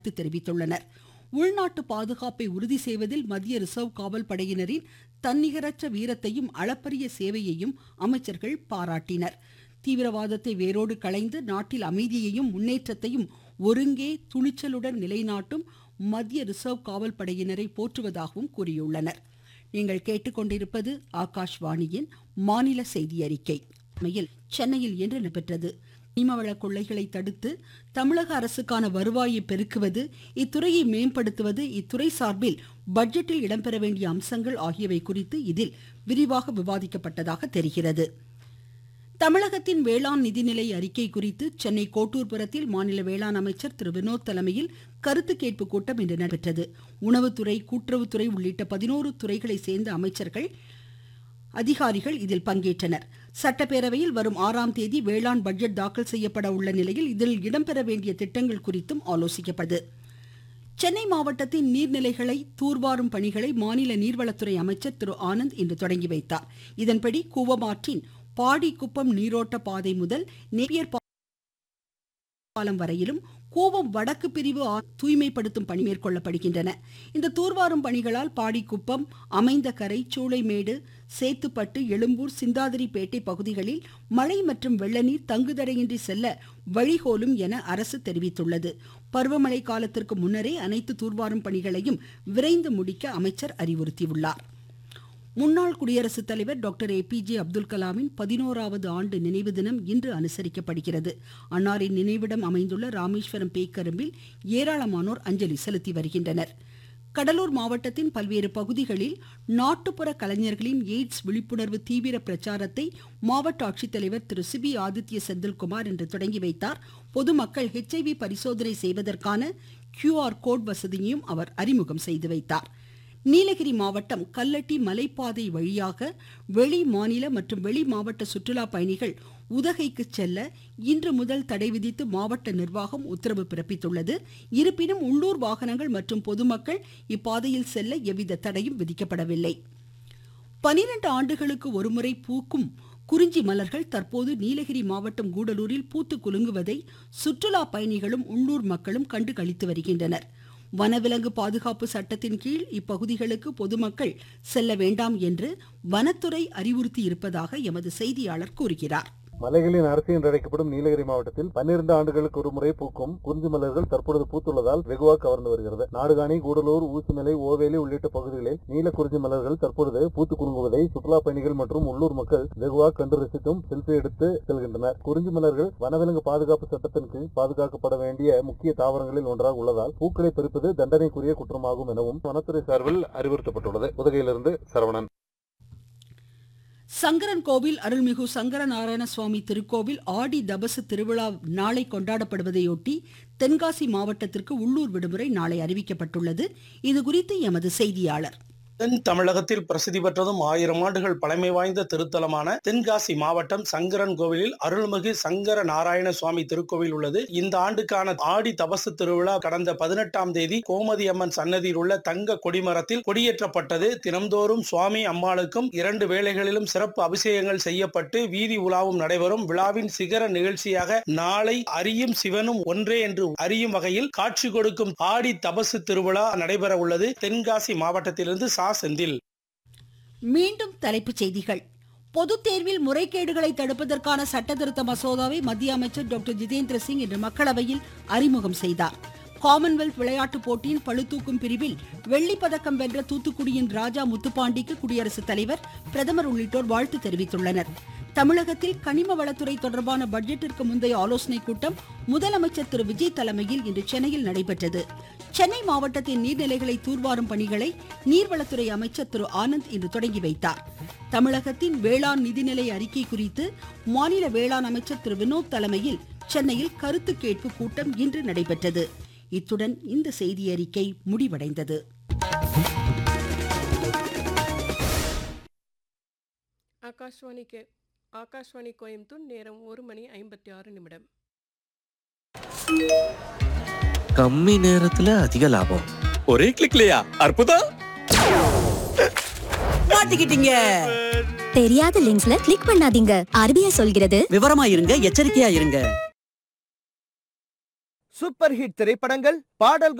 வாழ்த்து தெரிவித்துள்ளனர் உள்நாட்டு பாதுகாப்பை உறுதி செய்வதில் மத்திய ரிசர்வ் காவல் படையினரின் தன்னிகரற்ற வீரத்தையும் அளப்பரிய சேவையையும் அமைச்சர்கள் பாராட்டினர் தீவிரவாதத்தை வேரோடு களைந்து நாட்டில் அமைதியையும் முன்னேற்றத்தையும் ஒருங்கே துணிச்சலுடன் நிலைநாட்டும் மத்திய ரிசர்வ் காவல் படையினரை போற்றுவதாகவும் கூறியுள்ளனர் நீங்கள் கேட்டுக்கொண்டிருப்பது ஆகாஷ்வாணியின் மாநில செய்தி அறிக்கை மையில் சென்னையில் இன்று நடைபெற்றது கனிமவள கொள்ளைகளை தடுத்து தமிழக அரசுக்கான வருவாயை பெருக்குவது இத்துறையை மேம்படுத்துவது இத்துறை சார்பில் பட்ஜெட்டில் இடம்பெற வேண்டிய அம்சங்கள் ஆகியவை குறித்து இதில் விரிவாக விவாதிக்கப்பட்டதாக தெரிகிறது தமிழகத்தின் வேளாண் நிதிநிலை அறிக்கை குறித்து சென்னை கோட்டூர்புரத்தில் மாநில வேளாண் அமைச்சர் திரு வினோத் தலைமையில் கருத்து கேட்பு கூட்டம் இன்று நடைபெற்றது உணவுத்துறை கூட்டுறவுத்துறை உள்ளிட்ட பதினோரு துறைகளை சேர்ந்த அமைச்சர்கள் அதிகாரிகள் இதில் பங்கேற்றனர் சட்டப்பேரவையில் வரும் ஆறாம் தேதி வேளாண் பட்ஜெட் தாக்கல் செய்யப்பட உள்ள நிலையில் இதில் இடம்பெற வேண்டிய திட்டங்கள் குறித்தும் ஆலோசிக்கப்பட்டது சென்னை மாவட்டத்தின் நீர்நிலைகளை தூர்வாரும் பணிகளை மாநில நீர்வளத்துறை அமைச்சர் திரு ஆனந்த் இன்று தொடங்கி வைத்தார் இதன்படி கூவமாற்றின் பாடிக்குப்பம் நீரோட்ட பாதை முதல் நேப்பியர் பாலம் வரையிலும் கூவம் வடக்கு பிரிவு தூய்மைப்படுத்தும் பணி மேற்கொள்ளப்படுகின்றன இந்த தூர்வாரும் பணிகளால் பாடிக்குப்பம் அமைந்த கரை சூளைமேடு சேத்துப்பட்டு எழும்பூர் சிந்தாதிரிப்பேட்டை பகுதிகளில் மழை மற்றும் வெள்ளநீர் தங்குதடையின்றி செல்ல வழிகோலும் என அரசு தெரிவித்துள்ளது பருவமழை காலத்திற்கு முன்னரே அனைத்து தூர்வாரும் பணிகளையும் விரைந்து முடிக்க அமைச்சர் அறிவுறுத்தியுள்ளார் முன்னாள் குடியரசுத் தலைவர் doctor A P J Abdul கலாமின் பதினோராவது ஆண்டு நினைவு தினம் இன்று அனுசரிக்கப்படுகிறது அன்னாரின் நினைவிடம் அமைந்துள்ள ராமேஸ்வரம் பேக்கரும்பில் ஏராளமானோர் அஞ்சலி செலுத்தி வருகின்றனர் கடலூர் மாவட்டத்தின் பல்வேறு பகுதிகளில் நாட்டுப்புற கலைஞர்களின் எய்ட்ஸ் விழிப்புணர்வு தீவிர பிரச்சாரத்தை மாவட்ட ஆட்சித்தலைவர் திரு சிபி ஆதித்ய செந்தில்குமார் இன்று தொடங்கி வைத்தார் பொதுமக்கள் ஹெச்ஐவி பரிசோதனை செய்வதற்கான கியூஆர் கோட் வசதியையும் அவர் அறிமுகம் செய்து வைத்தார் நீலகிரி மாவட்டம் கல்லட்டி மலைப்பாதை வழியாக வெளி மாநில மற்றும் வெளி மாவட்ட சுற்றுலா பயணிகள் உதகைக்கு செல்ல இன்று முதல் தடை விதித்து மாவட்ட நிர்வாகம் உத்தரவு பிறப்பித்துள்ளது இருப்பினும் உள்ளூர் வாகனங்கள் மற்றும் பொதுமக்கள் இப்பாதையில் செல்ல எவ்வித தடையும் விதிக்கப்படவில்லை பனிரெண்டு ஆண்டுகளுக்கு ஒருமுறை பூக்கும் குறிஞ்சி மலர்கள் தற்போது நீலகிரி மாவட்டம் கூடலூரில் பூத்து குலுங்குவதை சுற்றுலா பயணிகளும் உள்ளூர் மக்களும் கண்டு களித்து வருகின்றனர் வனவிலங்கு பாதுகாப்பு சட்டத்தின் கீழ் இப்பகுதிகளுக்கு பொதுமக்கள் செல்ல வேண்டாம் என்று வனத்துறை அறிவுறுத்தி இருப்பதாக எமது செய்தியாளர் கூறுகிறார் மலைகளின் அரசு என்று அழைக்கப்படும் நீலகிரி மாவட்டத்தில் பன்னிரண்டு ஆண்டுகளுக்கு ஒரு முறை பூக்கும் குறிஞ்சி மலர்கள் தற்பொழுது பூத்துள்ளதால் வெகுவாக கவர்ந்து வருகிறது நாடுகாணி கூடலூர் ஊசிமலை ஓவேலி உள்ளிட்ட பகுதிகளில் நீல குறிஞ்சி மலர்கள் தற்பொழுது பூத்து குலுங்குவதை சுற்றுலா பயணிகள் மற்றும் உள்ளூர் மக்கள் வெகுவாக கண்டு ரசித்தும் செல்ஃபி எடுத்து செல்கின்றனர் குறிஞ்சி மலர்கள் வனவிலங்கு பாதுகாப்பு சட்டத்தின் கீழ் பாதுகாக்கப்பட வேண்டிய முக்கிய தாவரங்களில் ஒன்றாக உள்ளதால் பூக்களை பறிப்பது தண்டனைக்குரிய குற்றமாகும் எனவும் வனத்துறை சார்பில் அறிவுறுத்தப்பட்டுள்ளது உதகையிலிருந்து சரவணன் சங்கரன் கோவில் அருள்மிகு சங்கர நாராயண சுவாமி திருக்கோவில் ஆடி தபசு திருவிழா நாளை கொண்டாடப்படுவதையொட்டி தென்காசி மாவட்டத்திற்கு உள்ளூர் விடுமுறை நாளை அறிவிக்கப்பட்டுள்ளது இதுகுறித்து எமது செய்தியாளர் தென் தமிழகத்தில் பிரசித்தி பெற்றதும் ஆயிரம் ஆண்டுகள் பழமை வாய்ந்த திருத்தலமான தென்காசி மாவட்டம் சங்கரன் கோவிலில் அருள்மிகு சங்கர நாராயண சுவாமி திருக்கோவில் உள்ளது இந்த ஆண்டுக்கான ஆடி தபசு திருவிழா கடந்த பதினெட்டாம் தேதி கோமதி அம்மன் சன்னதியில் உள்ள தங்க கொடிமரத்தில் கொடியேற்றப்பட்டது தினம்தோறும் சுவாமி அம்மாளுக்கும் இரண்டு வேளைகளிலும் சிறப்பு அபிஷேகங்கள் செய்யப்பட்டு வீதி உலாவும் நடைபெறும் விழாவின் சிகர நிகழ்ச்சியாக நாளை அரியும் சிவனும் ஒன்றே என்று அறியும் வகையில் காட்சி கொடுக்கும் ஆடி தபசு திருவிழா நடைபெற உள்ளது தென்காசி மாவட்டத்திலிருந்து சா செந்தில் மீண்டும் தலைப்புச் செய்திகள் பொதுத் தேர்வில் முறைகேடுகளை தடுப்பதற்கான சட்ட திருத்த மசோதாவை மத்திய அமைச்சர் டாக்டர் ஜிதேந்திர சிங் இன்று மக்களவையில் அறிமுகம் செய்தார் காமன்வெல்த் விளையாட்டுப் போட்டியின் பளுதூக்கும் பிரிவில் வெள்ளிப் பதக்கம் வென்ற தூத்துக்குடியின் ராஜா முத்துப்பாண்டிக்கு குடியரசுத் தலைவர் பிரதமர் உள்ளிட்டோர் வாழ்த்து தெரிவித்துள்ளனர் தமிழகத்தில் கனிம வளத்துறை தொடர்பான பட்ஜெட்டிற்கு முந்தைய ஆலோசனைக் கூட்டம் முதலமைச்சர் திரு விஜய் தலைமையில் இன்று சென்னையில் நடைபெற்றது சென்னை மாவட்டத்தின் நீர்நிலைகளை தூர்வாரும் பணிகளை நீர்வளத்துறை அமைச்சர் திரு ஆனந்த் இன்று தொடங்கி வைத்தார் தமிழகத்தின் வேளாண் நிதிநிலை அறிக்கை குறித்து மாநில வேளாண் அமைச்சர் திரு வினோத் தலைமையில் சென்னையில் கருத்து கேட்பு கூட்டம் இன்று நடைபெற்றது இத்துடன் இந்த செய்தி அறிக்கை முடிவடைந்தது ஆகாஷ்வாணிக்கு ஆகாஷ்வாணி கோயம்புத்தூர் நேரம் ஒரு மணி ஐம்பத்தி ஆறு நிமிடம் கம்மி நேரத்துல அதிக லாபம் ஒரே கிளிக்லயா அற்புதம் மாட்டிக்கிட்டீங்க தெரியாத லிங்க்ஸ்ல கிளிக் பண்ணாதீங்க ஆர்பிஐ சொல்கிறது விவரமா இருங்க எச்சரிக்கையா இருங்க சூப்பர் ஹிட் திரைப்படங்கள் பாடல்கள்